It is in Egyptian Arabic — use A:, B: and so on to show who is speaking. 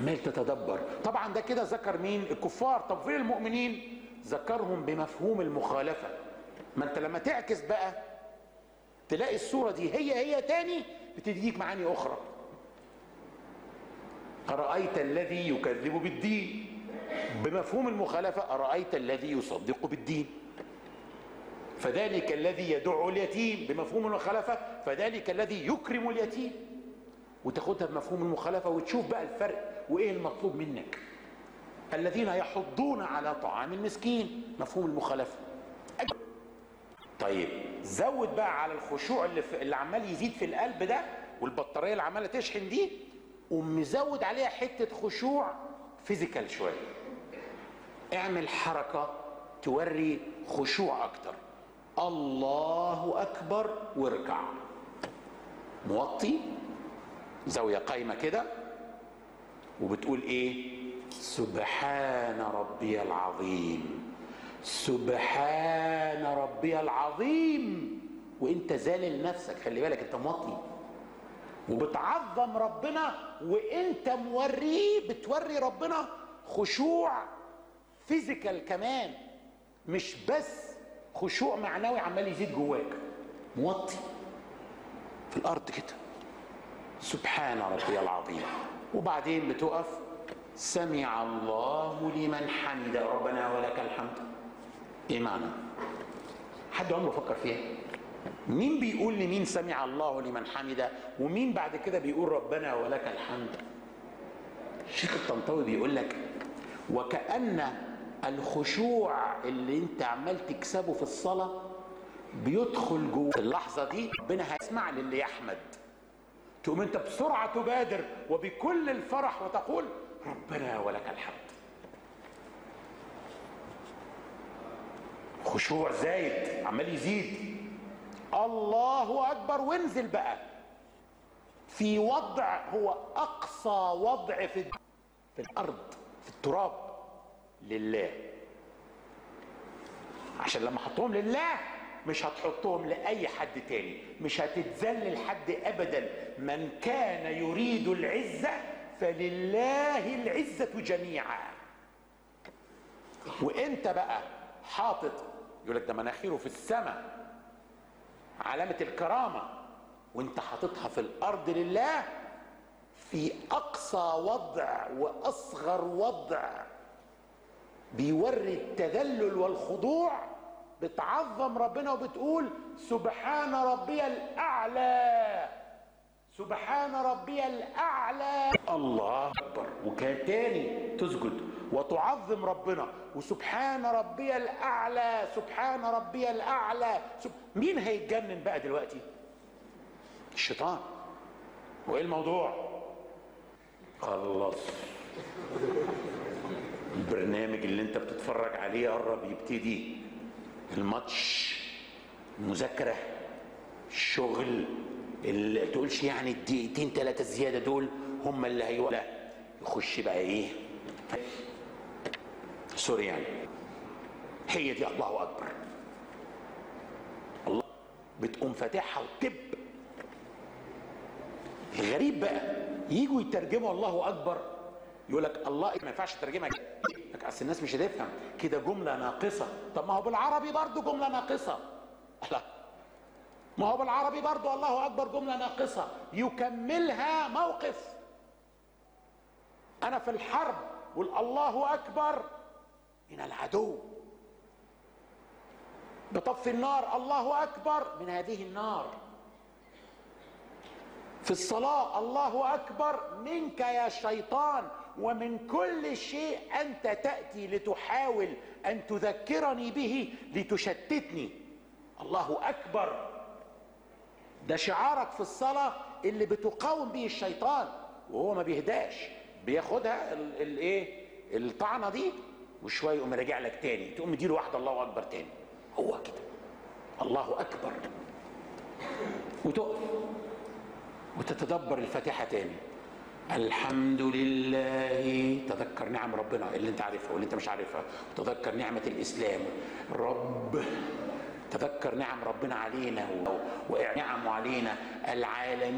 A: عمال تتدبر طبعا ده كده ذكر مين الكفار طب فين المؤمنين ذكرهم بمفهوم المخالفة ما انت لما تعكس بقى تلاقي الصورة دي هي هي تاني بتديك معاني أخرى أرأيت الذي يكذب بالدين بمفهوم المخالفة أرأيت الذي يصدق بالدين فذلك الذي يدع اليتيم بمفهوم المخالفة فذلك الذي يكرم اليتيم وتاخدها بمفهوم المخالفة وتشوف بقى الفرق وإيه المطلوب منك الذين يحضون على طعام المسكين مفهوم المخالفة طيب زود بقى على الخشوع اللي, في اللي عمال يزيد في القلب ده والبطارية اللي عمالة تشحن دي ومزود عليها حتة خشوع فيزيكال شوية اعمل حركة توري خشوع أكتر الله أكبر واركع موطي زاوية قايمة كده وبتقول ايه سبحان ربي العظيم سبحان ربي العظيم وانت زالل نفسك خلي بالك انت موطي وبتعظم ربنا وانت موريه بتوري ربنا خشوع فيزيكال كمان مش بس خشوع معنوي عمال يزيد جواك موطي في الارض كده سبحان ربي العظيم وبعدين بتقف سمع الله لمن حمد ربنا ولك الحمد ايه معنى حد عمره فكر فيها مين بيقول لمين سمع الله لمن حمد ومين بعد كده بيقول ربنا ولك الحمد الشيخ الطنطاوي بيقول لك وكأن الخشوع اللي انت عمال تكسبه في الصلاة بيدخل جوه اللحظة دي ربنا هيسمع للي يحمد تقوم انت بسرعة تبادر وبكل الفرح وتقول ربنا ولك الحمد خشوع زايد عمال يزيد الله اكبر وانزل بقى في وضع هو اقصى وضع في في الارض في التراب لله عشان لما حطهم لله مش هتحطهم لاي حد تاني مش هتتذلل حد ابدا من كان يريد العزه فلله العزه جميعا وانت بقى حاطط يقول لك ده مناخيره في السماء علامه الكرامه وانت حاططها في الارض لله في اقصى وضع واصغر وضع بيوري التذلل والخضوع بتعظم ربنا وبتقول سبحان ربي الاعلى سبحان ربي الاعلى الله اكبر وكان تاني تسجد وتعظم ربنا وسبحان ربي الاعلى سبحان ربي الاعلى سب... مين هيتجنن بقى دلوقتي الشيطان وايه الموضوع خلص البرنامج اللي انت بتتفرج عليه قرب يبتدي الماتش المذاكرة الشغل اللي تقولش يعني الدقيقتين ثلاثة زيادة دول هم اللي هيو لا يخش بقى ايه سوري يعني هي دي الله اكبر الله بتقوم فاتحها وتب الغريب بقى يجوا يترجموا الله اكبر يقول لك الله ما ينفعش ترجمها لك اصل الناس مش هتفهم كده جمله ناقصه طب ما هو بالعربي برضه جمله ناقصه لا ما هو بالعربي برضه الله اكبر جمله ناقصه يكملها موقف انا في الحرب والله اكبر من العدو بطفي النار الله اكبر من هذه النار في الصلاه الله اكبر منك يا شيطان ومن كل شيء انت تاتي لتحاول ان تذكرني به لتشتتني الله اكبر ده شعارك في الصلاه اللي بتقاوم به الشيطان وهو ما بيهداش بياخدها الايه الطعنه دي وشويه يقوم راجع لك تاني تقوم مديله واحده الله اكبر تاني هو كده الله اكبر وتقف وتتدبر الفاتحه تاني الحمد لله تذكر نعم ربنا اللي انت عارفها واللي انت مش عارفها وتذكر نعمة الإسلام رب تذكر نعم ربنا علينا ونعمه علينا العالمين